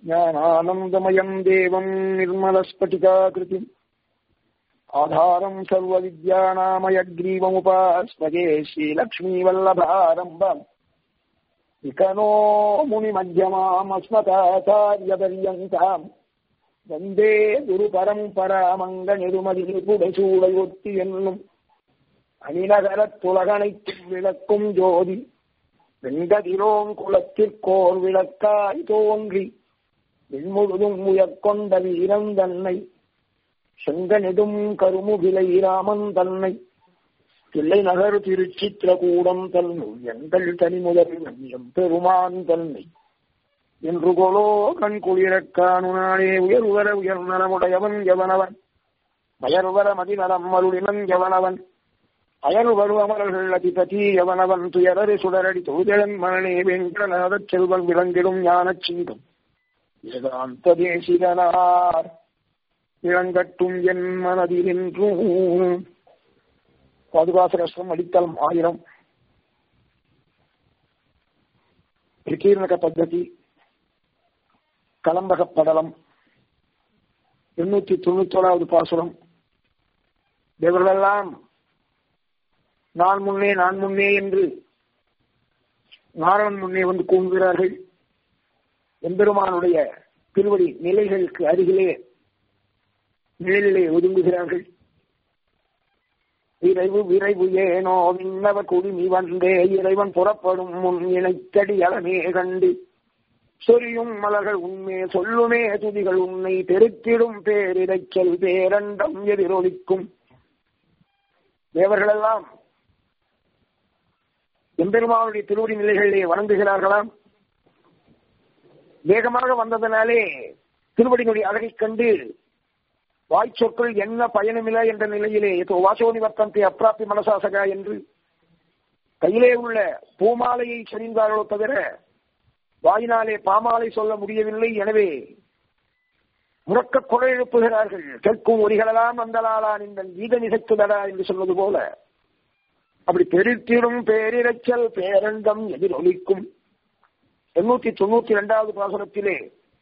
ज्ञानानन्दमयम् देवम् निर्मलस्फटिकाकृतिम् आधारम् सर्वविद्यानामयग्रीवमुपास्मगे श्रीलक्ष्मीवल्लभारम्भम् विकनो मुनिमध्यमामस्मताचार्यपर्यन्ताम् வந்தே குரு பரம்பராமங்க நெருமதிபுடைசூடையொத்தி என்னும் அணிநகரத் துலகனைத்தும் விளக்கும் ஜோதி வெங்கதிரோங்குளத்திற்கோர் விளக்காய் தோன்றி வெண்முழுதும் உயர்கொண்ட வீரன் தன்னை செங்கனெடும் கருமுகிலை ராமன் தன்னை தில்லை நகர் திருச்சித்திரகூடம் தன்னுள் எங்கள் தனிமுதல் நம்பியம் பெருமான் தன்னை என்று கொலோ கண் குளிரக் காணுனானே உயர்வர உயர் நலமுடையவன் எவனவன் மயர்வர மதிநலம் மருளினன் எவனவன் அயர்வரு அமரர்கள் அதிபதி எவனவன் துயரறு சுடரடி தொழுதழன் மரணே வெங்கடநாதச் செல்வன் விளங்கிடும் ஞானச் சிங்கம் வேதாந்த தேசிகனார் இளங்கட்டும் என் மனதில் என்றும் பாதுகாசரஸ்வம் அடித்தல் ஆயிரம் பிரகீர்ணக பத்ததி கலம்பக படலம் எண்ணூத்தி தொண்ணூத்தி ஓராவது பாசுரம் இவர்களெல்லாம் நான் முன்னே நான் முன்னே என்று நாரணன் முன்னே வந்து கூறுகிறார்கள் எம்பெருமானுடைய திருவடி நிலைகளுக்கு அருகிலே நிழலிலே ஒதுங்குகிறார்கள் விரைவு விரைவு ஏனோ விண்ணவ குடிமி வந்தே இறைவன் புறப்படும் முன் இணைத்தடி அளமே கண்டு சொரியும் மலர்கள் உண்மே சொல்லுமே துதிகள் உன்னை பெருக்கிடும் பேரிரைச்சல் பேரண்டம் எதிரொலிக்கும் தேவர்களெல்லாம் எம்பெருமானுடைய திருவடி நிலைகளிலே வணங்குகிறார்களாம் வேகமாக வந்ததனாலே திருவடியினுடைய அழகைக் கண்டு வாய்ச்சொற்கள் என்ன பயனுமில்லை என்ற நிலையிலே வாசோனி வர்த்தந்தை அப்பிராப்தி மனசாசகா என்று கையிலே உள்ள பூமாலையை சொரிந்தார்களோ தவிர வாயினாலே பாமாலை சொல்ல முடியவில்லை எனவே முறக்க குறை எழுப்புகிறார்கள் கேட்கும் ஒலிகளெல்லாம் வந்தலாலான் இந்த கீத நிசைத்துதடா என்று சொல்வது போல அப்படி பெருத்திடும் பேரிரைச்சல் பேரண்டம் எதிரொலிக்கும் எண்ணூத்தி தொண்ணூத்தி இரண்டாவது பாசுரத்திலே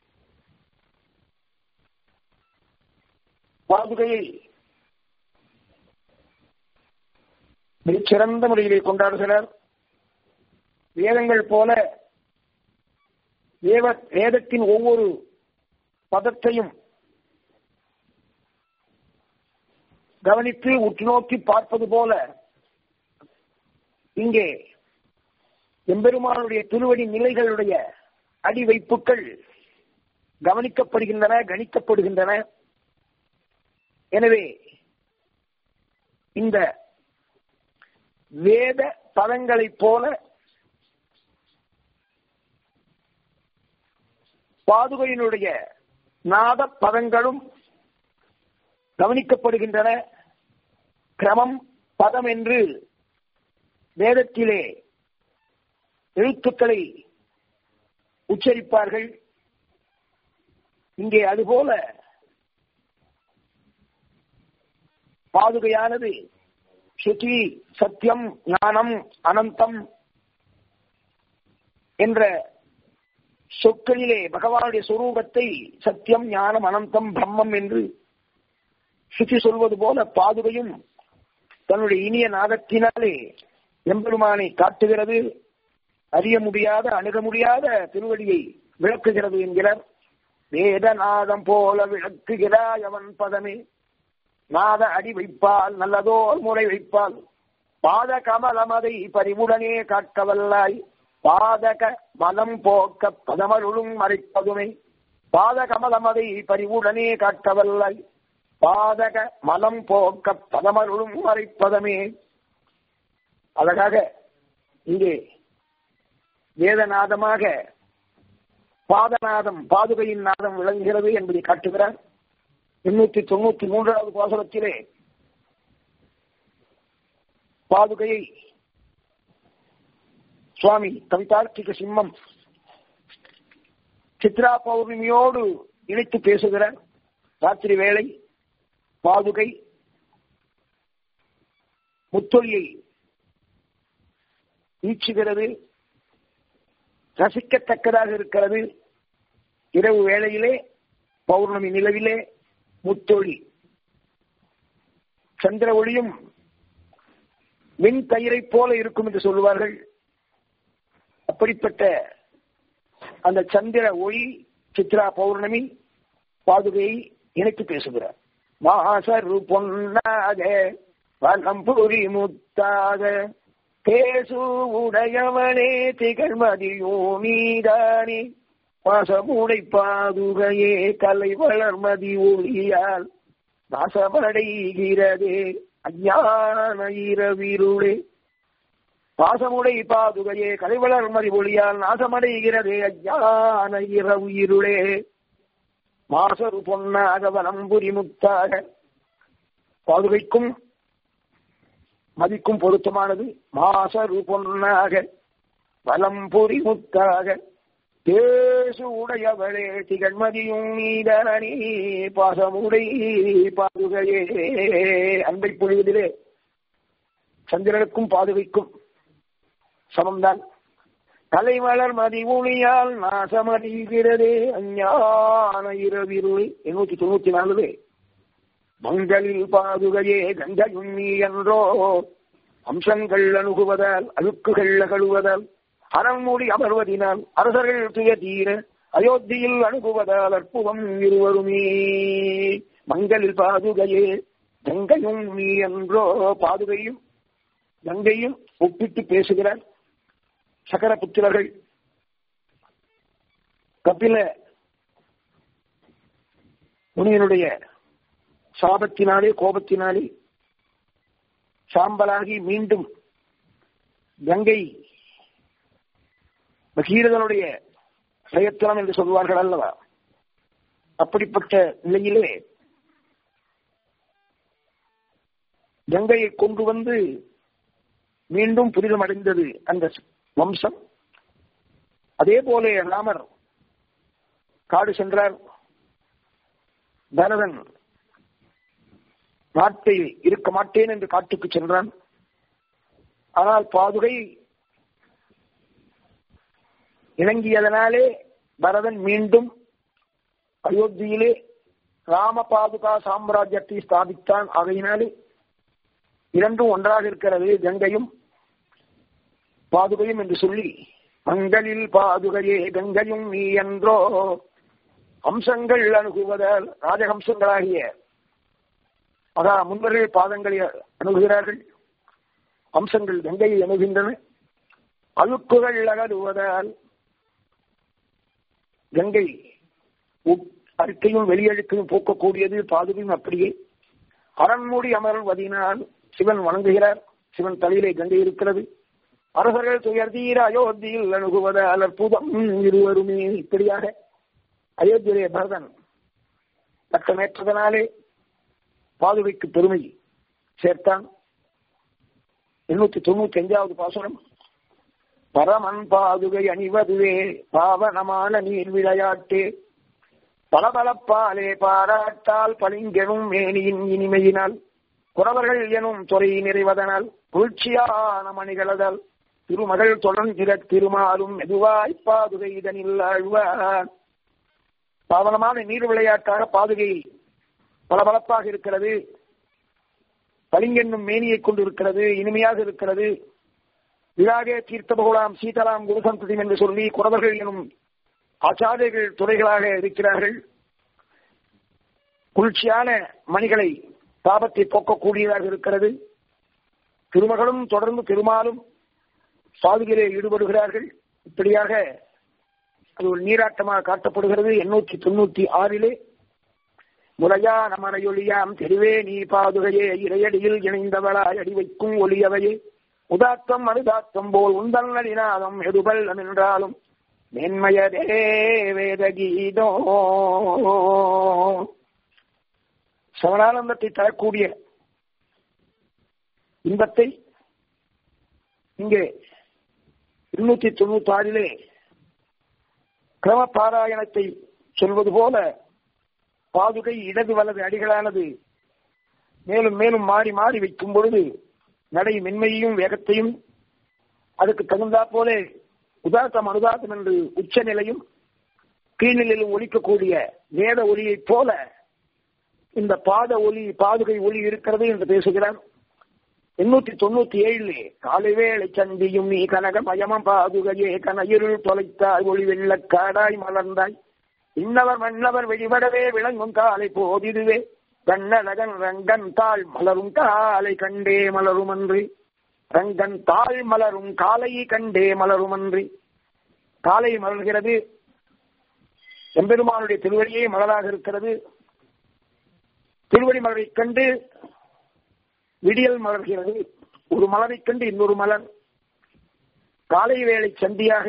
பாதுகையை மிகச்சிறந்த முறையிலே கொண்டாடுகிறார் வேதங்கள் போல வேத வேதத்தின் ஒவ்வொரு பதத்தையும் கவனித்து உற்றுநோக்கி பார்ப்பது போல இங்கே எம்பெருமானுடைய திருவடி நிலைகளுடைய அடி வைப்புகள் கவனிக்கப்படுகின்றன கணிக்கப்படுகின்றன எனவே இந்த வேத பதங்களைப் போல பாதுகையினுடைய நாத பதங்களும் கவனிக்கப்படுகின்றன கிரமம் பதம் என்று வேதத்திலே எழுத்துக்களை உச்சரிப்பார்கள் இங்கே அதுபோல பாதுகையானது சுத்தி சத்தியம் ஞானம் அனந்தம் என்ற சொற்களிலே பகவானுடைய சுரூபத்தை சத்தியம் ஞானம் அனந்தம் பிரம்மம் என்று சுற்றி சொல்வது போல பாதுகையும் தன்னுடைய இனிய நாதத்தினாலே எம்பெருமானை காட்டுகிறது அறிய முடியாத அணுக முடியாத திருவடியை விளக்குகிறது என்கிறார் வேதநாதம் போல விளக்குகிறாய் அவன் பதமே நாத அடி வைப்பால் நல்லதோர் முறை வைப்பால் பாத கமலமதை பறிவுடனே காட்டவல்லாய் பாதக மலம் போக்க பதமருளும் மறைப்பதுமே பாத கமலமதை பறிவுடனே காட்டவல்லாய் பாதக மலம் போக்க பதமருளும் மறைப்பதமே அழகாக இங்கே வேதநாதமாக பாதநாதம் பாதுகையின் நாதம் விளங்குகிறது என்பதை காட்டுகிறார் எண்ணூத்தி தொண்ணூத்தி மூன்றாவது பாசனத்திலே பாதுகையை சுவாமி கவிதார்த்திக சிம்மம் சித்ரா பௌர்ணமியோடு இணைத்து பேசுகிறார் ராத்திரி வேளை பாதுகை முத்தொழியை ஈச்சுகிறது ரசிக்கத்தக்கதாக இருக்கிறது இரவு வேளையிலே பௌர்ணமி நிலவிலே முத்தொழி சந்திர ஒளியும் மின் கயிறை போல இருக்கும் என்று சொல்லுவார்கள் அப்படிப்பட்ட அந்த சந்திர ஒளி சித்ரா பௌர்ணமி பாதுகையை இணைத்து பேசுகிறார் மாசரு பொன்னாக வலம்புரி முத்தாக பேசு உடையவனே திகழ்மதியோ நீதானே பாசமுடை பாதுகையே கலை வளர்மதி ஒளியால் நாசமடைகிறதே அஞ்ஞான இரவிருளே பாசமுடை பாதுகையே கலை வளர்மதி ஒளியால் நாசமடைகிறதே அஞ்ஞான இரவு இருளே மாசரு பொன்னாக வலம்புரி முத்தாக பாதுகைக்கும் மதிக்கும் பொருத்தமானது மாசரு பொன்னாக வலம்புரி முத்தாக பேசு உடையவளே திகழ்மதியும் நீதானே பாசமுடை பாதுகையே அன்பை பொழிவதிலே சந்திரனுக்கும் பாதுகைக்கும் சமம்தான் தலைமலர் மதி ஒளியால் நாசமடைகிறதே அஞ்ஞான இரவிருளி எண்ணூத்தி தொண்ணூத்தி நாலு மங்களில் பாதுகையே கங்கையும் நீ என்றோ அம்சங்கள் அணுகுவதால் அழுக்குகள் அகழுவதால் அறமூடி அமர்வதினால் அரசர்கள் துய தீர அயோத்தியில் அணுகுவதால் அற்புதம் இருவருமே மங்களில் பாதுகையே கங்கையும் நீ என்றோ பாதுகையும் கங்கையும் ஒப்பிட்டு பேசுகிறார் சகர புத்திரர்கள் கபில முனியனுடைய சாபத்தினாலே கோபத்தினாலே சாம்பலாகி மீண்டும் கங்கை பகீரதனுடைய பிரயத்தனம் என்று சொல்வார்கள் அல்லவா அப்படிப்பட்ட நிலையிலே கங்கையை கொண்டு வந்து மீண்டும் புனிதம் அடைந்தது அந்த வம்சம் அதே போல ராமர் காடு சென்றார் பரதன் நாட்டை இருக்க மாட்டேன் என்று காட்டுக்கு சென்றான் ஆனால் பாதுகை இணங்கியதனாலே பரதன் மீண்டும் அயோத்தியிலே ராம பாதுகா சாம்ராஜ்யத்தை ஸ்தாபித்தான் ஆகையினாலே இரண்டும் ஒன்றாக இருக்கிறது கங்கையும் பாதுகையும் என்று சொல்லி மங்களில் பாதுகையே கங்கையும் நீ என்றோ அம்சங்கள் அணுகுவதால் ராஜஹம்சங்களாகிய மகா முன்னர்கள் பாதங்களை அணுகுகிறார்கள் அம்சங்கள் கங்கையை அணுகின்றன அழுக்குகள் அகலுவதால் கங்கை அறிக்கையும் வெளியழுக்கையும் போக்கக்கூடியது பாதுகையும் அப்படியே அரண்மூடி அமர்வதினால் சிவன் வணங்குகிறார் சிவன் தலையிலே கங்கை இருக்கிறது அரசர்கள் துயர் தீர அயோத்தியில் அணுகுவதால் அற்புதம் இருவருமே இப்படியாக அயோத்தியிலே பரதன் தக்கமேற்றதனாலே பாதுகைக்கு பெருமை சேர்த்தான் எண்ணூத்தி தொண்ணூத்தி அஞ்சாவது பாசனம் பரமன் பாதுகை அணிவதுவே பாவனமான நீர் விளையாட்டே பளபளப்பாலே பாராட்டால் பளிங்கெனும் மேனியின் இனிமையினால் குறவர்கள் எனும் துறை நிறைவதனால் குளிர்ச்சியான மணிகளதால் திருமகள் தொடர்ந்திர திருமாலும் மெதுவாய் பாதுகை இதனில் ஆழ்வார் பாவனமான நீர் விளையாட்டாக பாதுகை பளபளப்பாக இருக்கிறது பளிங்கென்னும் மேனியை கொண்டிருக்கிறது இனிமையாக இருக்கிறது விழாகே தீர்த்த பகுலாம் சீதலாம் குருசந்ததி என்று சொல்லி குறவர்கள் எனும் ஆச்சாரியர்கள் துறைகளாக இருக்கிறார்கள் குளிர்ச்சியான மணிகளை பாபத்தை போக்கக்கூடியதாக இருக்கிறது திருமகளும் தொடர்ந்து திருமாலும் சாதுகிலே ஈடுபடுகிறார்கள் இப்படியாக அது ஒரு நீராட்டமாக காட்டப்படுகிறது எண்ணூற்றி தொண்ணூத்தி ஆறிலே முறையா நமரையொழியாம் தெருவே நீ பாதுகையே இறையடியில் இணைந்தவளாய் அடி வைக்கும் ஒளியவையே உதாத்தம் அனுதாத்தம் போல் உந்தல் நடினாதம் எதுபல் என்றாலும் மேன்மையதே வேத கீதோ சவனானந்தத்தை தரக்கூடிய இன்பத்தை இங்கே இருநூத்தி தொண்ணூத்தி ஆறிலே கிரம பாராயணத்தை சொல்வது போல பாதுகை இடது வலது அடிகளானது மேலும் மேலும் மாறி மாறி வைக்கும் பொழுது நடை மென்மையையும் வேகத்தையும் அதுக்கு தகுந்தா போல உதாத்தம் அனுதாத்தம் என்று உச்ச நிலையும் கீழ்நிலையில் ஒலிக்கக்கூடிய வேத ஒலியைப் போல இந்த பாத ஒலி பாதுகை ஒலி இருக்கிறது என்று பேசுகிறார் எண்ணூத்தி தொண்ணூத்தி ஏழுல காலை வேளை சந்தியும் நீ கனக மயமம் பாதுகையே கனயிருள் தொலைத்தாய் ஒளி வெள்ளக்காடாய் மலர்ந்தாய் இன்னவர் மன்னவர் வெளிவடவே விளங்கும் காலை போதிதுவே கண்ணழகன் ரங்கன் தாள் மலரும் காலை கண்டே மலரும் அன்றி ரங்கன் தாள் மலரும் காலை கண்டே மலரும் அன்றி காலை மலர்கிறது எம்பெருமானுடைய திருவடியே மலராக இருக்கிறது திருவடி மலரை கண்டு விடியல் மலர்கிறது ஒரு மலரை கண்டு இன்னொரு மலர் காலை வேளை சந்தியாக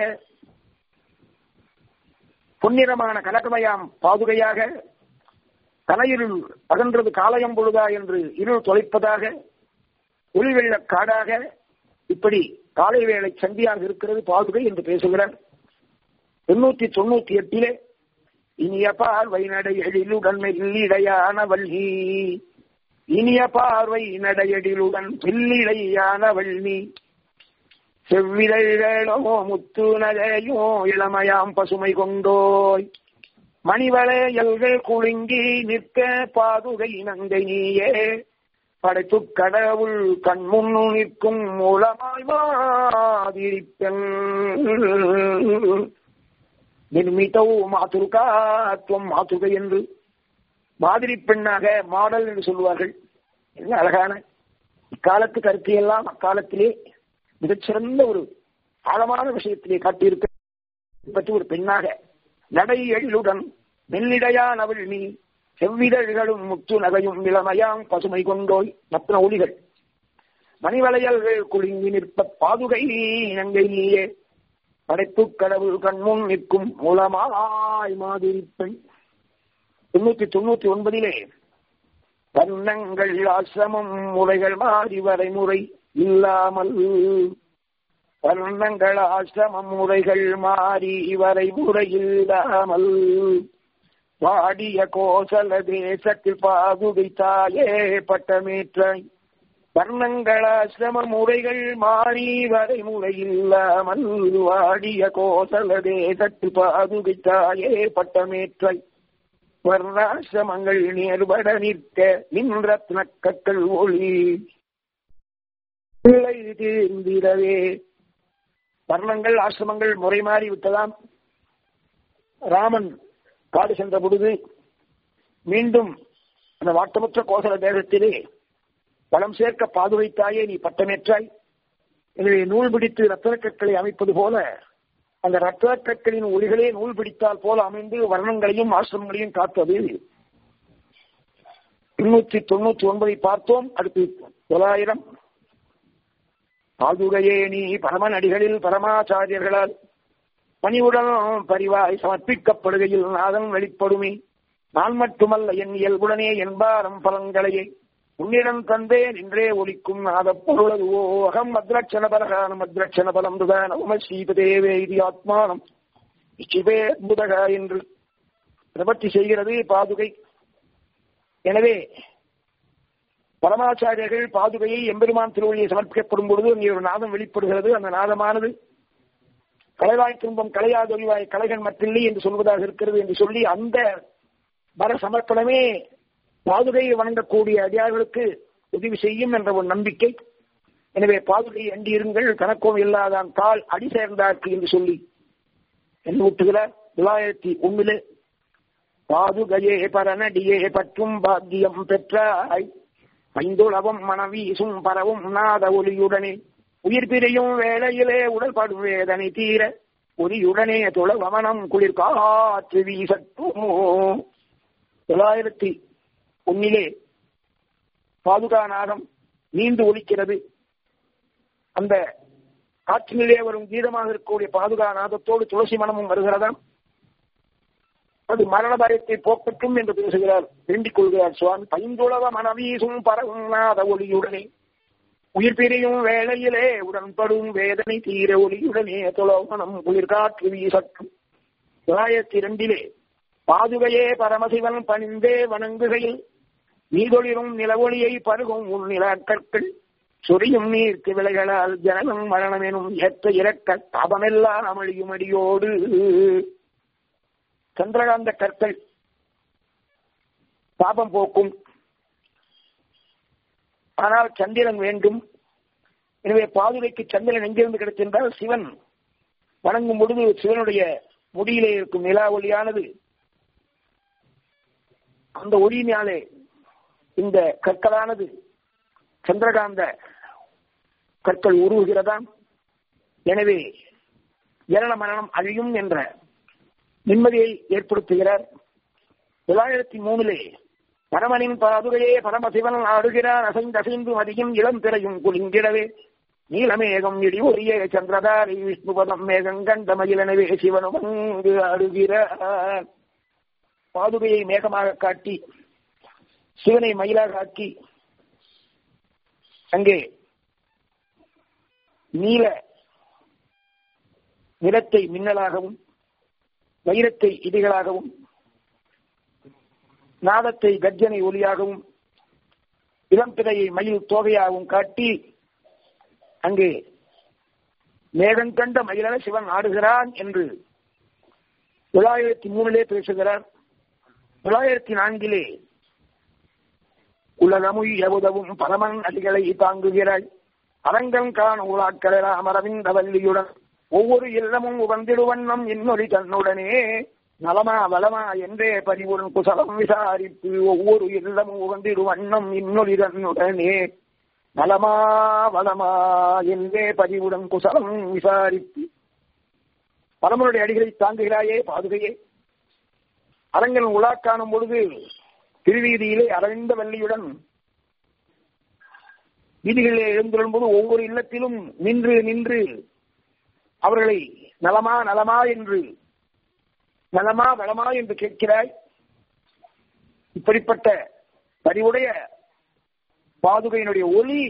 பொன்னிறமான கனகமயாம் பாதுகையாக கலையிருள் அகன்றது காலயம் பொழுதா என்று இருள் தொலைப்பதாக ஒளிவெள்ள காடாக இப்படி காலை வேளை சந்தியாக இருக்கிறது பாதுகை என்று பேசுகிறார் எண்ணூத்தி தொண்ணூத்தி எட்டிலே இனிய பார்வை நடையடிலுடன் மெல்லிடையான வள்ளி இனிய பார்வை நடையடிலுடன் மெல்லிடையான வள்ளி செவ்விதழ்களோ முத்து நகையோ இளமையாம் பசுமை கொண்டோய் மணிவளையல்கள் குலுங்கி நிற்க பாதுகை நங்கை நீயே படைப்பு கடவுள் கண்முன்னு நிற்கும் மூலமாய் மாதிரிப்பெண் நிர்மிதோ மாதுருகா துவம் மாதுகை என்று மாதிரி பெண்ணாக மாடல் என்று சொல்லுவார்கள் என்ன அழகான இக்காலத்து கருத்தையெல்லாம் அக்காலத்திலே மிகச்சிறந்த ஒரு ஆழமான விஷயத்திலே காட்டியிருக்க பற்றி ஒரு பெண்ணாக நடை எழிலுடன் மெல்லிடையானவள் நீ செவ்விதழ்களும் முத்து நகையும் இளமையாம் பசுமை கொண்டோய் ரத்ன ஒளிகள் மணிவளையல்கள் குலுங்கி நிற்ப பாதுகை இனங்கை நீயே படைப்பு கடவுள் கண்முன் நிற்கும் மூலமாய் மாதிரி பெண் தொண்ணூத்தி தொண்ணூத்தி ஒன்பதிலே வர்ணங்கள் ஆசிரமம் முறைகள் மாறி வரைமுறை இல்லாமல் வர்ணங்கள் ஆசிரமம் முறைகள் மாறி வரைமுறை இல்லாமல் வாடிய கோசல தேசத்தில் பாதுகை தாயே பட்டமேற்றாய் வர்ணங்களாசிரம முறைகள் மாறி வரைமுறை இல்லாமல் வாடிய கோசல தேசத்தில் பாதுகை தாயே பட்டமேற்றாய் வர்ணாசிரமங்கள் நேர்பட நிற்க நின்றத்ன கற்கள் ஒளி பிள்ளை தீர்ந்திடவே வர்ணங்கள் ஆசிரமங்கள் முறை மாறி விட்டதாம் ராமன் காடு சென்ற பொழுது மீண்டும் அந்த வாட்டமுற்ற கோசல தேசத்திலே பலம் சேர்க்க பாதுகைத்தாயே நீ பட்டமேற்றாய் எனவே நூல் பிடித்து ரத்தன கற்களை அமைப்பது போல அந்த ரத்தன கற்களின் ஒளிகளே நூல் பிடித்தால் போல அமைந்து வர்ணங்களையும் ஆசிரமங்களையும் காத்தது முன்னூற்றி தொண்ணூற்றி ஒன்பதை பார்த்தோம் அடுத்து தொள்ளாயிரம் பாதுகையே நீ பரமன் அடிகளில் பரமாச்சாரியர்களால் பணிவுடன் பரிவாய் சமர்ப்பிக்கப்படுகையில் நாதன் வெளிப்படுமே நான் மட்டுமல்ல என் இயல்புடனே என்பாரம் பலன்களையே உன்னிடம் தந்தேன் என்றே ஒலிக்கும் நாத பொருளதுவோ அகம் மத்ரட்சண பலகான மத்ரட்சண பலம் துதான உம ஸ்ரீபதேவே இது ஆத்மானம் இச்சிவே புதக என்று பிரபத்தி செய்கிறது பாதுகை எனவே பரமாச்சாரியர்கள் பாதுகையை எம்பெருமான் திருவள்ளியை சமர்ப்பிக்கப்படும் பொழுது அங்கே ஒரு நாதம் வெளிப்படுகிறது அந்த நாதமானது கலைவாய் துன்பம் கலையாதொழிவாய் கலைகள் மற்றில்லை என்று சொல்வதாக இருக்கிறது என்று சொல்லி அந்த வர சமர்ப்பணமே பாதுகையை வணங்கக்கூடிய அடியார்களுக்கு உதவி செய்யும் என்ற ஒரு நம்பிக்கை எனவே பாதுகை அண்டியிருங்கள் கணக்கம் இல்லாதான் தாள் அடி சேர்ந்தார்க்கு என்று சொல்லி என்ன ஊட்டுகிறார் தொள்ளாயிரத்தி ஒண்ணுல பாதுகையே பரநடியே பற்றும் பாக்கியம் பெற்றாய் பைந்துளவும் மனவீசும் பரவும் நாத ஒலியுடனே உயிர் பிரியும் வேளையிலே உடல்படும் வேதனை தீர ஒலியுடனே துளவமனம் குளிர் காற்று வீசட்டும் தொள்ளாயிரத்தி ஒன்னிலே பாதுகா நாகம் நீண்டு ஒலிக்கிறது அந்த காற்றினிலே வரும் கீதமாக இருக்கக்கூடிய பாதுகா நாதத்தோடு துளசி மனமும் வருகிறதாம் அது மரண பயத்தை போக்கட்டும் என்று பேசுகிறார் வேண்டிக் கொள்கிறார் சுவாமி பைந்துளவ மனவீசும் பரவும் நாத ஒளியுடனே உயிர் பிரியும் வேளையிலே உடன்படும் வேதனை தீர ஒளியுடனே துளவனம் குளிர்காற்று வீசட்டும் தொள்ளாயிரத்தி இரண்டிலே பாதுகையே பரமசிவன் பணிந்தே வணங்குகையில் நீதொளிரும் நிலவொளியை பருகும் உன் நிலக்கற்கள் சொரியும் நீர்க்கு விலைகளால் ஜனனம் மரணம் எனும் ஏற்ற இறக்க தபமெல்லாம் அமளியும் அடியோடு சந்திரகாந்த கற்கள் பாபம் போக்கும் ஆனால் சந்திரன் வேண்டும் எனவே பாதுகைக்கு சந்திரன் எங்கிருந்து கிடைத்திருந்தால் சிவன் வணங்கும் பொழுது சிவனுடைய முடியிலே இருக்கும் நிலா ஒளியானது அந்த ஒளியினாலே இந்த கற்களானது சந்திரகாந்த கற்கள் உருவுகிறதாம் எனவே ஜனன மரணம் அழியும் என்ற நிம்மதியை ஏற்படுத்துகிறார் தொள்ளாயிரத்தி மூணுலே பரமனின் பாதுகையே பரமசிவன் ஆடுகிறார் அசைந்து அசைந்து மதியும் இளம் திரையும் குளிங்கிடவே நீலமேகம் இடி ஒரிய சந்திரதாரி விஷ்ணுபதம் மேகம் கண்ட மகிழனவே சிவனும் அங்கு ஆடுகிறார் பாதுகையை மேகமாக காட்டி சிவனை மயிலாக ஆக்கி அங்கே நீல நிறத்தை மின்னலாகவும் வைரத்தை இடிகளாகவும் நாதத்தை கர்ஜனை ஒலியாகவும் இளம்பிறையை மயில் தோகையாகவும் காட்டி அங்கே மேகம் கண்ட மயிலாக சிவன் ஆடுகிறான் என்று தொள்ளாயிரத்தி மூணிலே பேசுகிறார் தொள்ளாயிரத்தி நான்கிலே உலகமுய் எவுதவும் பரமன் அடிகளை தாங்குகிறாய் அரங்கம் காண உலாக்களெல்லாம் அரவிந்த வல்லியுடன் ஒவ்வொரு இல்லமும் உகந்திடுவண்ணம் இன்னொரு தன்னுடனே நலமா வளமா என்றே பரிவுடன் குசலம் விசாரிப்பு ஒவ்வொரு இல்லமும் உகந்திடுவண்ணம் இன்னொரு தன்னுடனே நலமா வளமா என்றே பதிவுடன் குசலம் விசாரிப்பு பரமனுடைய அடிகளை தாங்குகிறாயே பாதுகையே அரங்கன் உலா காணும் பொழுது திருவீதியிலே அரவிந்த வள்ளியுடன் வீதிகளிலே எழுந்திரும்போது ஒவ்வொரு இல்லத்திலும் நின்று நின்று அவர்களை நலமா நலமா என்று நலமா வளமா என்று கேட்கிறாய் இப்படிப்பட்ட பரிவுடைய பாதுகையினுடைய ஒளி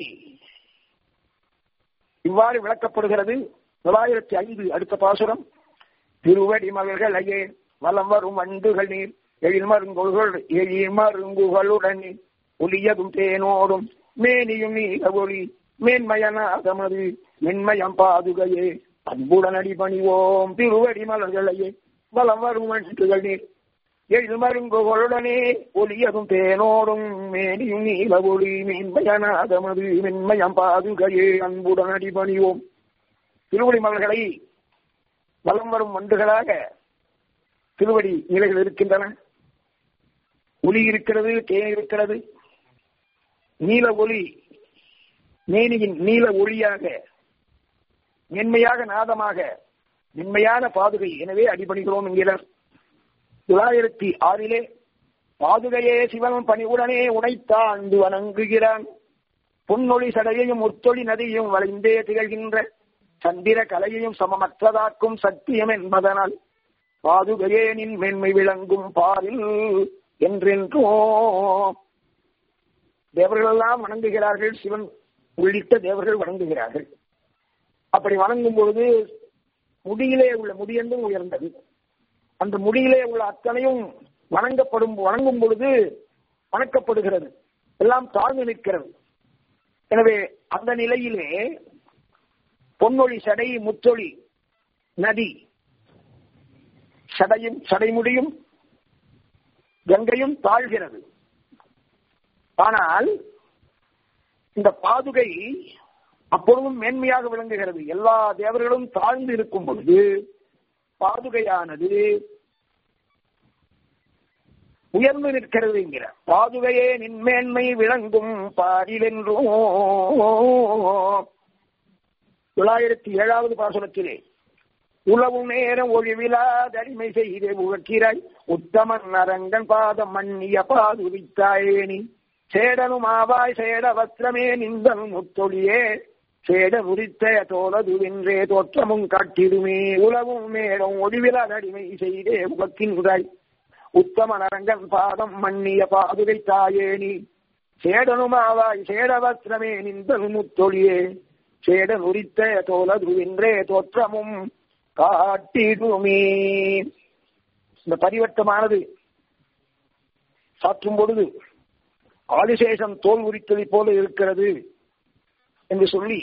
இவ்வாறு விளக்கப்படுகிறது தொள்ளாயிரத்தி ஐந்து அடுத்த பாசுரம் திருவடி மகள்களையே வலம் வரும் வண்டுகள் நீர் எழில் மருங்குகள் எழில் மருங்குகளுடன் ஒளியதும் தேனோடும் மேனியும் நீல ஒளி மேன்மயனாகமது மென்மயம் பாதுகையே அன்புடன் அடிபணிவோம் திருவடி மலர்களையே வலம் வரும் வண்டுகள் நீர் எழில் மருங்குகளுடனே ஒளியதும் தேனோடும் மேனியும் நீல ஒளி மேன்மயனாகமது மென்மயம் பாதுகையே அன்புடன் அடிபணிவோம் திருவடி மலர்களை வலம் வரும் வண்டுகளாக திருவடி நிலைகள் இருக்கின்றன ஒளி இருக்கிறது தேன் இருக்கிறது நீல ஒளி மேனியின் நீல ஒளியாக மென்மையாக நாதமாக மென்மையான பாதுகை எனவே அடிபணிகிறோம் என்கிறார் தொள்ளாயிரத்தி ஆறிலே பாதுகையே சிவன் பணிவுடனே உடைத்தாண்டு வணங்குகிறான் பொன்னொழி சடையையும் முத்தொழி நதியும் வளைந்தே திகழ்கின்ற சந்திர கலையையும் சமமற்றதாக்கும் சத்தியம் என்பதனால் பாதுகையே நின் மென்மை விளங்கும் பாரில் என்றென்றோ தேவர்களெல்லாம் வணங்குகிறார்கள் சிவன் உள்ளிட்ட தேவர்கள் வணங்குகிறார்கள் அப்படி வணங்கும் பொழுது முடியிலே உள்ள முடியென்றும் உயர்ந்தது அந்த முடியிலே உள்ள அத்தனையும் வணங்கப்படும் வணங்கும் பொழுது வணக்கப்படுகிறது எல்லாம் தாழ்ந்து நிற்கிறது எனவே அந்த நிலையிலே பொன்னொழி சடை முத்தொழி நதி சடையும் சடைமுடியும் கங்கையும் தாழ்கிறது ஆனால் இந்த பாதுகை அப்பொழுதும் மேன்மையாக விளங்குகிறது எல்லா தேவர்களும் தாழ்ந்து இருக்கும் பொழுது பாதுகையானது உயர்ந்து நிற்கிறது என்கிற பாதுகையே நின்மேன்மை விளங்கும் பாரிலென்றோ தொள்ளாயிரத்தி ஏழாவது பாசனத்திலே உளவு நேரம் ஒழிவிலாதடிமை செய்து உகக்கிறாய் உத்தமன் அரங்கன் பாதம் மன்னிய பாதுவித்தாயேனி சேடனும் ஆவாய் சேட வஸ்திரமே நிந்தன் முத்தொழியே சேட உரித்த தோலதுவென்றே தோற்றமும் காட்டிடுமே உலவும் மேலும் ஒளிவிலாதடிமை செய்தே உகக்கின்றாய் உத்தமன் அரங்கன் பாதம் மன்னிய பாதுகை தாயேனி சேடனும் ஆவாய் சேட வஸ்திரமே நிந்தன் முத்தொழியே சேடன் உரித்த தோலதுவென்றே தோற்றமும் காட்டிடுமே இந்த பரிவட்டமானது சாற்றும் பொழுது ஆதிசேஷம் தோல் உரித்ததை போல இருக்கிறது என்று சொல்லி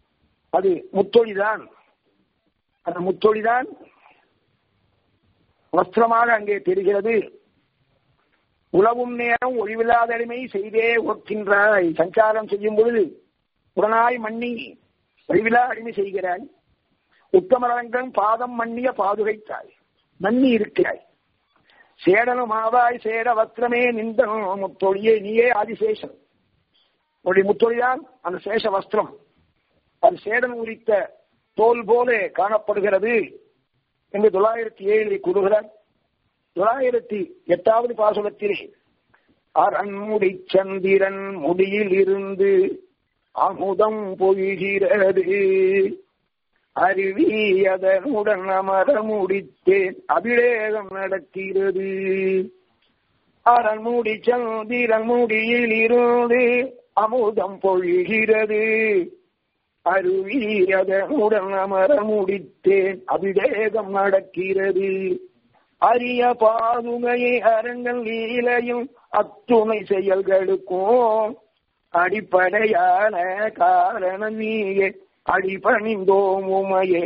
அது முத்தொழிதான் அந்த முத்தொழிதான் வஸ்திரமாக அங்கே தெரிகிறது உழவும் நேரம் ஒழிவில்லாதடிமை செய்தே ஒக்கின்றாய் சஞ்சாரம் செய்யும் பொழுது புறனாய் மண்ணி ஒழிவிலா அடிமை செய்கிறாய் உத்தமரங்கம் பாதம் மண்ணிய பாதுகைத்தாய் மண்ணி இருக்கிறாய் சேடனும் ஆவாய் சேட வஸ்திரமே நிந்தனும் முத்தொழியே நீயே ஆதிசேஷன் உடைய முத்தொழிதான் அந்த சேஷ வஸ்திரம் அது சேடன் உரித்த தோல் போல காணப்படுகிறது என்று தொள்ளாயிரத்தி ஏழில் கூறுகிறார் தொள்ளாயிரத்தி எட்டாவது பாசுரத்திலே அரண்முடி சந்திரன் முடியில் இருந்து அமுதம் பொய்கிறது அருவி அதனுடன் அமர முடித்தேன் அபிஷேகம் நடக்கிறது அரண்முடி சந்திரன் முடியில் இருந்து அமுதம் பொழிகிறது அருவி அதனுடன் அமர முடித்தேன் அபிஷேகம் நடக்கிறது அரிய பாதுகையை அரங்கல் லீலையும் அத்துணை செயல்களுக்கும் அடிப்படையான காரணம் நீயே அடிபணிந்தோம் உமையே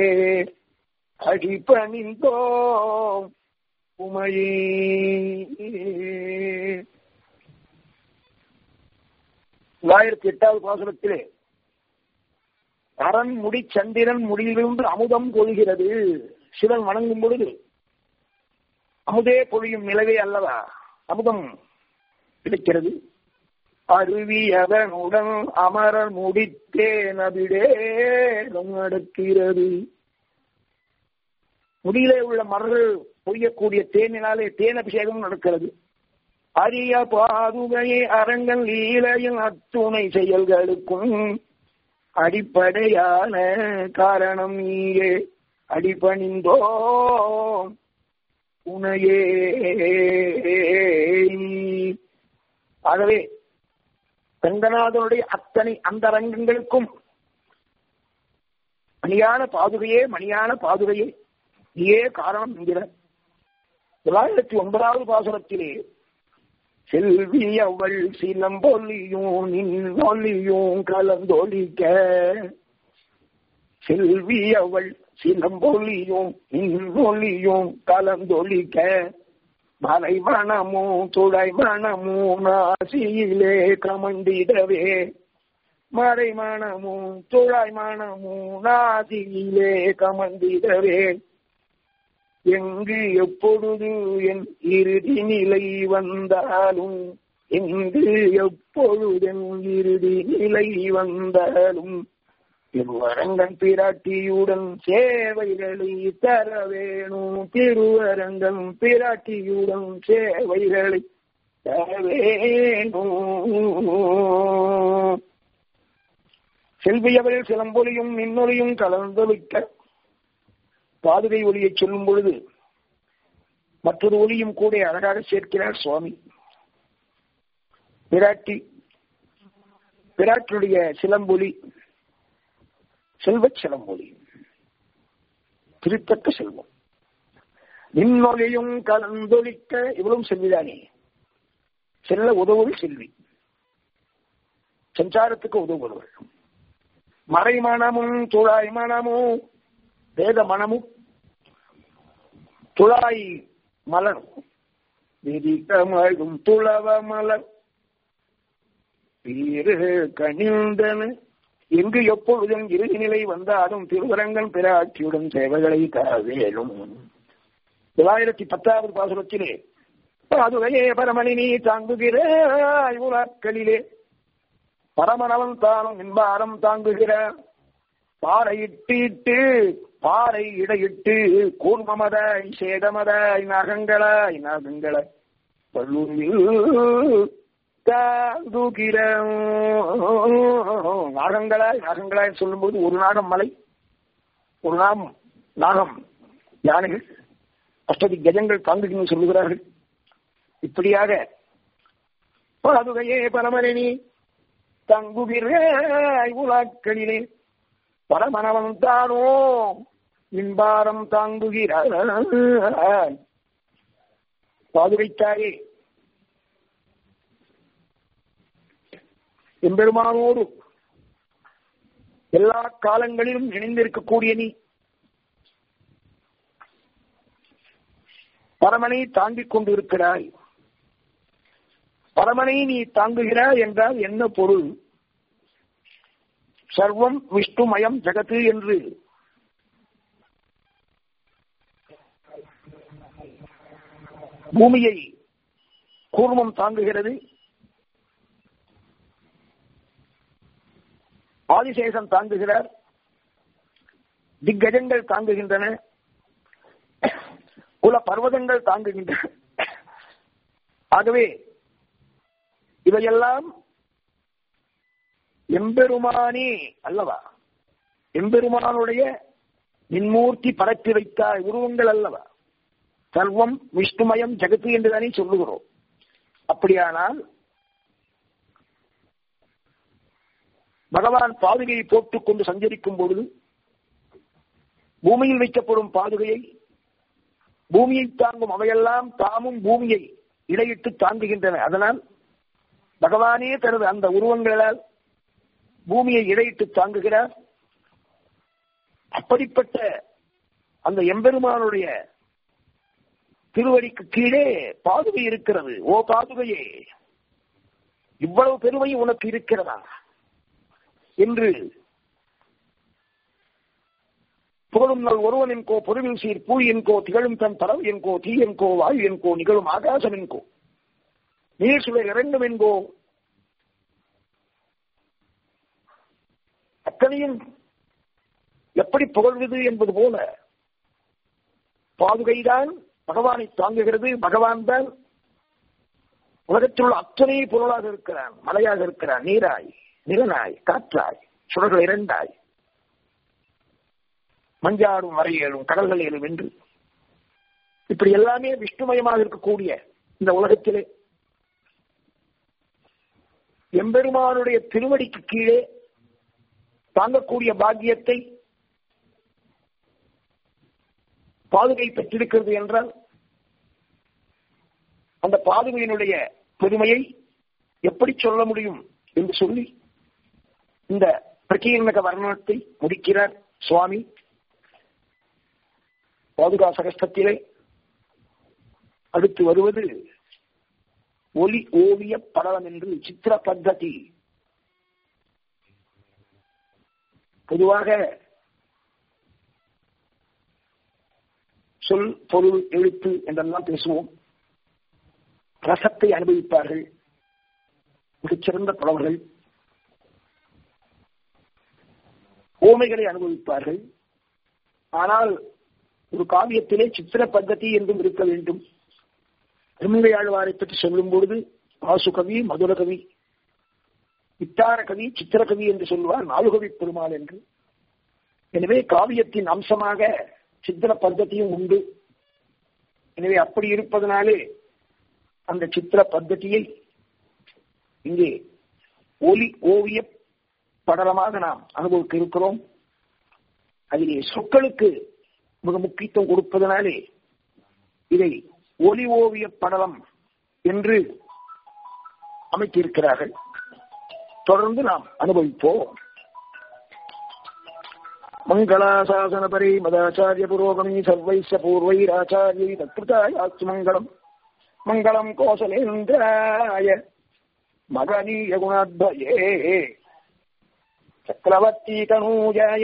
அடிபணிந்தோம் உமையே தொள்ளாயிரத்தி எட்டாவது பாசனத்திலே அரண் முடி சந்திரன் முடியிலிருந்து அமுதம் கொள்கிறது சிவன் வணங்கும் பொழுது அமுதே பொழியும் நிலவே அல்லவா அமுதம் கிடைக்கிறது அருவி அதனுடன் அமரர் முடித்தேன் அபிடே நடக்கிறது முடியிலே உள்ள மலர்கள் பொய்யக்கூடிய தேனினாலே தேன் அபிஷேகம் நடக்கிறது அரிய பாதுகையை அரங்கல் லீலையில் அத்துணை செயல்களுக்கும் அடிப்படையான காரணம் நீயே அடிபணிந்தோ உனையே ஆகவே ரங்கநாதனுடைய அத்தனை அந்தரங்கங்களுக்கும் மணியான பாதுகையே மணியான பாதுகையே நீயே காரணம் என்கிற தொள்ளாயிரத்தி ஒன்பதாவது பாசுரத்திலே செல்வி அவள் சிலம்பொலியும் நின்னொலியும் கலந்தொலிக்க செல்வி அவள் சிலம்பொலியும் நின்னொலியும் கலந்தொலிக்க மலை மனமும் துளை மனமும் நாசியிலே கமண்டிடவே மறை மனமும் துழாய் மனமும் நாசியிலே கமந்திடவே எங்கு எப்பொழுது என் இறுதி நிலை வந்தாலும் எங்கு எப்பொழுதென் இறுதி நிலை வந்தாலும் திருவரங்கன் பிராட்டியுடன் சேவைகளை தர வேணும் திருவரங்கன் பிராட்டியுடன் சேவைகளை தர வேணும் செல்வியவள் சிலம்பொலியும் மின்னொலியும் கலந்து வைக்க பாதுகை ஒளியை சொல்லும் பொழுது மற்றொரு ஒளியும் கூட அழகாக சேர்க்கிறார் சுவாமி பிராட்டி பிராட்டியுடைய சிலம்பொலி செல்வச் சிலம்பொலி திருத்தக்க செல்வம் மின்னொலியும் கலந்தொலிக்க இவ்வளவும் செல்விதானே செல்ல உதவுவது செல்வி சஞ்சாரத்துக்கு உதவுபவர்கள் மறைமணமும் துழாய் மனமும் வேத மனமும் துழாய் மலர் விதிக்கமழும் துளவ மலர் வீறு கனிந்தன எங்கு எப்பொழுதும் இறுதி நிலை வந்தாலும் திருவரங்கன் பிராட்சியுடன் சேவைகளை தரவேலும் தொள்ளாயிரத்தி பத்தாவது பாசுரத்திலே பாதுகையே பரமணினி தாங்குகிறாய் உலக்களிலே பரமனவன் தானும் மின்பாரம் தாங்குகிறார் பாறையிட்டு இட்டு பாறை இடையிட்டு கூர்மமதாய் சேதமதாய் நகங்களாய் நகங்களாய் பல்லூரில் தாங்குகிற நாகங்களாய் நாகங்களாய் சொல்லும்போது ஒரு நாகம் மலை ஒரு நாகம் நாகம் யானைகள் அஷ்டதி கஜங்கள் தாங்குகின்னு சொல்லுகிறார்கள் இப்படியாக பாதுகையே பரமரணி தங்குகிறாய் உலாக்களிலே பரமனவன் தானோ மின்பாரம் தாங்குகிறாய் பாதுகைத்தாயே எம்பெருமானோடு எல்லா காலங்களிலும் இணைந்திருக்கக்கூடிய நீ பரமனை தாங்கிக் கொண்டிருக்கிறாய் பரமனை நீ தாங்குகிறாய் என்றால் என்ன பொருள் சர்வம் விஷ்ணுமயம் ஜெகத்து என்று பூமியை கூர்மம் தாங்குகிறது ஆதிசேஷன் தாங்குகிறார் திக்கஜங்கள் தாங்குகின்றன குல பர்வதங்கள் தாங்குகின்றன ஆகவே இவையெல்லாம் எம்பெருமானே அல்லவா எம்பெருமானுடைய மின்மூர்த்தி பரப்பி வைத்தாய் உருவங்கள் அல்லவா சர்வம் விஷ்ணுமயம் ஜெகத்து என்றுதானே சொல்லுகிறோம் அப்படியானால் பகவான் பாதுகையை போட்டுக் கொண்டு சஞ்சரிக்கும் பொழுது பூமியில் வைக்கப்படும் பாதுகையை பூமியை தாங்கும் அவையெல்லாம் தாமும் பூமியை இடையிட்டு தாங்குகின்றன அதனால் பகவானே தனது அந்த உருவங்களால் பூமியை இடையிட்டு தாங்குகிறார் அப்படிப்பட்ட அந்த எம்பெருமானுடைய திருவடிக்கு கீழே பாதுகை இருக்கிறது ஓ பாதுகையே இவ்வளவு பெருமை உனக்கு இருக்கிறதா என்று புகழும் நல் ஒருவன் என்கோ பொருவில் சீர் பூ என்கோ திகழும் தன் தரவு என்கோ தீ என்கோ வாயு என்கோ நிகழும் ஆகாசம் என்கோ நீர் சுவை இறங்கும் என்கோ அத்தனையும் எப்படி புகழ்வது என்பது போல பாதுகைதான் பகவானை தாங்குகிறது பகவான் தான் உலகத்தில் உள்ள அத்தனை பொருளாக இருக்கிறான் மலையாக இருக்கிறான் நீராய் நிலனாய் காற்றாய் சுடர்கள் இரண்டாய் மஞ்சாடும் வரையேழும் கடல்கள் ஏழும் என்று இப்படி எல்லாமே விஷ்ணுமயமாக இருக்கக்கூடிய இந்த உலகத்திலே எம்பெருமானுடைய திருவடிக்கு கீழே தாங்கக்கூடிய பாக்கியத்தை பாதுகை பெற்றிருக்கிறது என்றால் அந்த பாதுகையினுடைய பெருமையை எப்படி சொல்ல முடியும் என்று சொல்லி இந்த பிரகீர்ணக வர்ணனத்தை முடிக்கிறார் சுவாமி பாதுகா சகஸ்தத்திலே அடுத்து வருவது ஒலி ஓவிய படலம் என்று சித்திர பத்ததி பொதுவாக சொல் பொருள் எழுத்து என்றெல்லாம் பேசுவோம் ரசத்தை அனுபவிப்பார்கள் மிகச்சிறந்த புலவர்கள் ஓமைகளை அனுபவிப்பார்கள் ஆனால் ஒரு காவியத்திலே சித்திர பద్ధதி என்றும் இருக்க வேண்டும் திருமங்கை ஆழ்வாரை பற்றி சொல்லும் பொழுது ஆசு கவி மதுர கவி வித்தார கவி சித்திர கவி என்று சொல்லுவார் நாலுகவி பெருமாள் என்று எனவே காவியத்தின் அம்சமாக சித்திர பద్ధதியும் உண்டு எனவே அப்படி இருப்பதனாலே அந்த சித்திர பద్ధதியை இங்கே ஒலி ஓவிய படலமாக நாம் அனுபவிக்க இருக்கிறோம் அதிலே சொற்களுக்கு மிக முக்கியத்துவம் கொடுப்பதனாலே இதை ஒலி ஓவிய படலம் என்று அமைத்திருக்கிறார்கள் தொடர்ந்து நாம் அனுபவிப்போம் மங்களாசாசனபரி மதாச்சாரிய புரோகமி சர்வைச பூர்வைராச்சாரியை தத்ருதாயாஸ்து மங்களம் மங்களம் கோசலேந்திராய மகனீய குணாத்வயே சக்கரவர்த்தி தனூஜாய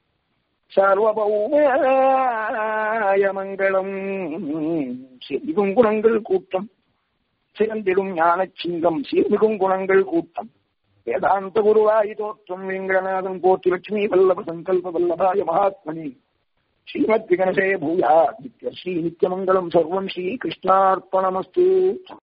சார்வபௌமாய மங்களம் சிறுமிகும் குணங்கள் கூட்டம் சிறந்திடும் ஞான சிங்கம் சீர்மிகும் குணங்கள் கூட்டம் வேதாந்த குருவாய் தோற்றம் வெங்கடநாதன் போற்றி லட்சுமி வல்லப சங்கல்ப வல்லபாய மகாத்மனி ஸ்ரீமத் விகனசே பூயா நித்ய ஸ்ரீ நித்யமங்கலம் சர்வம் ஸ்ரீ கிருஷ்ணார்ப்பணமஸ்து